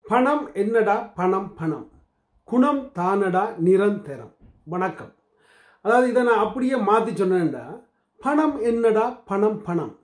பணம் என்னடா பணம் பணம் குணம் தானடா நிரந்தரம் வணக்கம் அதாவது இதை நான் அப்படியே மாற்றி சொன்னேன்டா பணம் என்னடா பணம் பணம்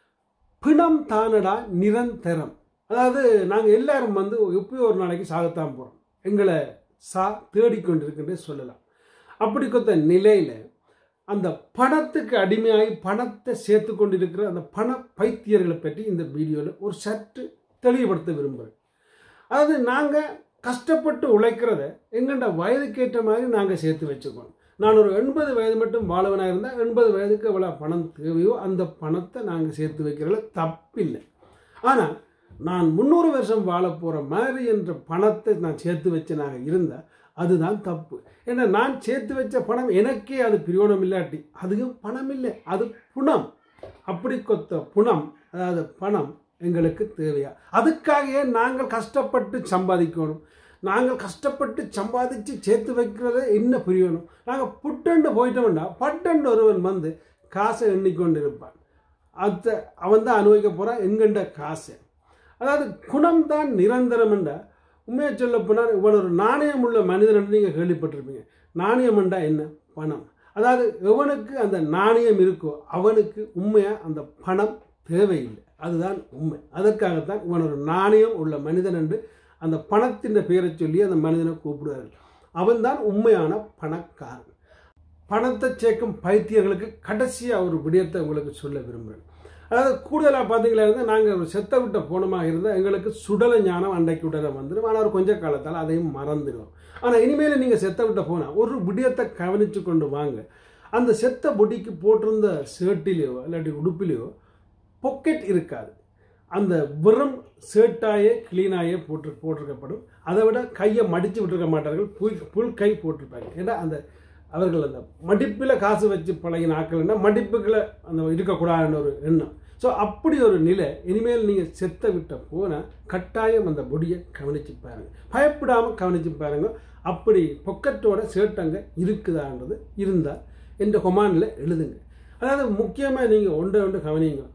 பிணம் தானடா நிரந்தரம் அதாவது நாங்கள் எல்லாரும் வந்து எப்பயோ ஒரு நாளைக்கு சாகத்தான் போகிறோம் எங்களை சா தேடிக்கொண்டிருக்கின்றே சொல்லலாம் அப்படி கொத்த நிலையில் அந்த பணத்துக்கு அடிமையாகி பணத்தை சேர்த்து கொண்டிருக்கிற அந்த பண பைத்தியர்களை பற்றி இந்த வீடியோவில் ஒரு சற்று தெளிவுபடுத்த விரும்புகிறேன் அதாவது நாங்கள் கஷ்டப்பட்டு உழைக்கிறத எங்கள்ட வயதுக்கேற்ற மாதிரி நாங்கள் சேர்த்து வச்சுக்கணும் நான் ஒரு எண்பது வயது மட்டும் வாழவனாக இருந்தால் எண்பது வயதுக்கு எவ்வளோ பணம் தேவையோ அந்த பணத்தை நாங்கள் சேர்த்து வைக்கிறதுல தப்பில்லை ஆனால் நான் முந்நூறு வருஷம் வாழ போகிற மாதிரி என்ற பணத்தை நான் சேர்த்து வச்சு நாங்கள் இருந்தால் அதுதான் தப்பு ஏன்னா நான் சேர்த்து வச்ச பணம் எனக்கே அது பிரயோஜனம் இல்லாட்டி அதுவும் பணம் இல்லை அது புணம் அப்படி கொத்த புணம் அதாவது பணம் எங்களுக்கு தேவையா அதுக்காகவே நாங்கள் கஷ்டப்பட்டு சம்பாதிக்கணும் நாங்கள் கஷ்டப்பட்டு சம்பாதிச்சு சேர்த்து வைக்கிறத என்ன புரியணும் நாங்கள் புட்டண்டு போயிட்டோம்னா பட்டண்டு ஒருவன் வந்து காசை எண்ணிக்கொண்டு இருப்பான் அதை அவன் தான் அனுபவிக்க போகிறான் எங்கண்ட காசை அதாவது குணம் தான் நிரந்தரம் என்றா உண்மையாக சொல்ல போனால் இவ்வளோ ஒரு நாணயம் உள்ள மனிதன் நீங்கள் கேள்விப்பட்டிருப்பீங்க நாணயம் என்றா என்ன பணம் அதாவது எவனுக்கு அந்த நாணயம் இருக்கோ அவனுக்கு உண்மையாக அந்த பணம் தேவையில்லை அதுதான் உண்மை அதற்காகத்தான் இவன் ஒரு நாணயம் உள்ள மனிதன் என்று அந்த பணத்தின் பெயரை சொல்லி அந்த மனிதனை கூப்பிடுவார்கள் அவன்தான் உண்மையான பணக்காரன் பணத்தை சேர்க்கும் பைத்தியர்களுக்கு கடைசியாக ஒரு விடயத்தை உங்களுக்கு சொல்ல விரும்புகிறேன் அதாவது கூடுதலாக பார்த்தீங்களா இருந்தால் நாங்கள் ஒரு செத்த விட்ட போனமாக இருந்தால் எங்களுக்கு சுடல ஞானம் அண்டைக்கு உடலை வந்துடும் ஆனால் ஒரு கொஞ்ச காலத்தால் அதையும் மறந்துடும் ஆனால் இனிமேல் நீங்கள் செத்த விட்ட போனால் ஒரு விடயத்தை கவனித்து கொண்டு வாங்க அந்த செத்த பொடிக்கு போட்டிருந்த ஷர்ட்டிலேயோ இல்லாட்டி உடுப்பிலேயோ பொக்கெட் இருக்காது அந்த வெறும் ஷர்ட்டாயே கிளீனாயே போட்டு போட்டிருக்கப்படும் அதை விட கையை மடித்து விட்டுருக்க மாட்டார்கள் புல் புல் கை போட்டிருப்பாங்க ஏன்னா அந்த அவர்கள் அந்த மடிப்பில் காசு வச்சு பழகின ஆக்கள்னா மடிப்புகளை அந்த இருக்கக்கூடாதுன்னு ஒரு எண்ணம் ஸோ அப்படி ஒரு நிலை இனிமேல் நீங்கள் செத்த விட்ட போனால் கட்டாயம் அந்த பொடியை கவனித்து பாருங்க பயப்படாமல் கவனித்து பாருங்க அப்படி பொக்கெட்டோட ஷர்ட் இருக்குதான்றது இருந்தால் என்ற கொமாண்டில் எழுதுங்க அதாவது முக்கியமாக நீங்கள் ஒன்றை ஒன்று கவனிங்க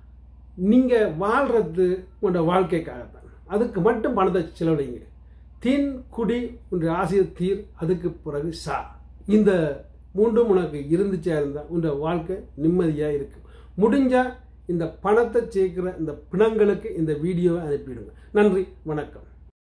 நீங்கள் வாழ்கிறது உங்களோட வாழ்க்கைக்காகத்தான் அதுக்கு மட்டும் பணத்தை செலவழிங்க தீன் குடி உன்ற ஆசிய தீர் அதுக்கு பிறகு சா இந்த மூன்றும் உனக்கு இருந்துச்சா இருந்தால் உன்ற வாழ்க்கை நிம்மதியாக இருக்கும் முடிஞ்சால் இந்த பணத்தை சேர்க்கிற இந்த பிணங்களுக்கு இந்த வீடியோவை அனுப்பிடுங்க நன்றி வணக்கம்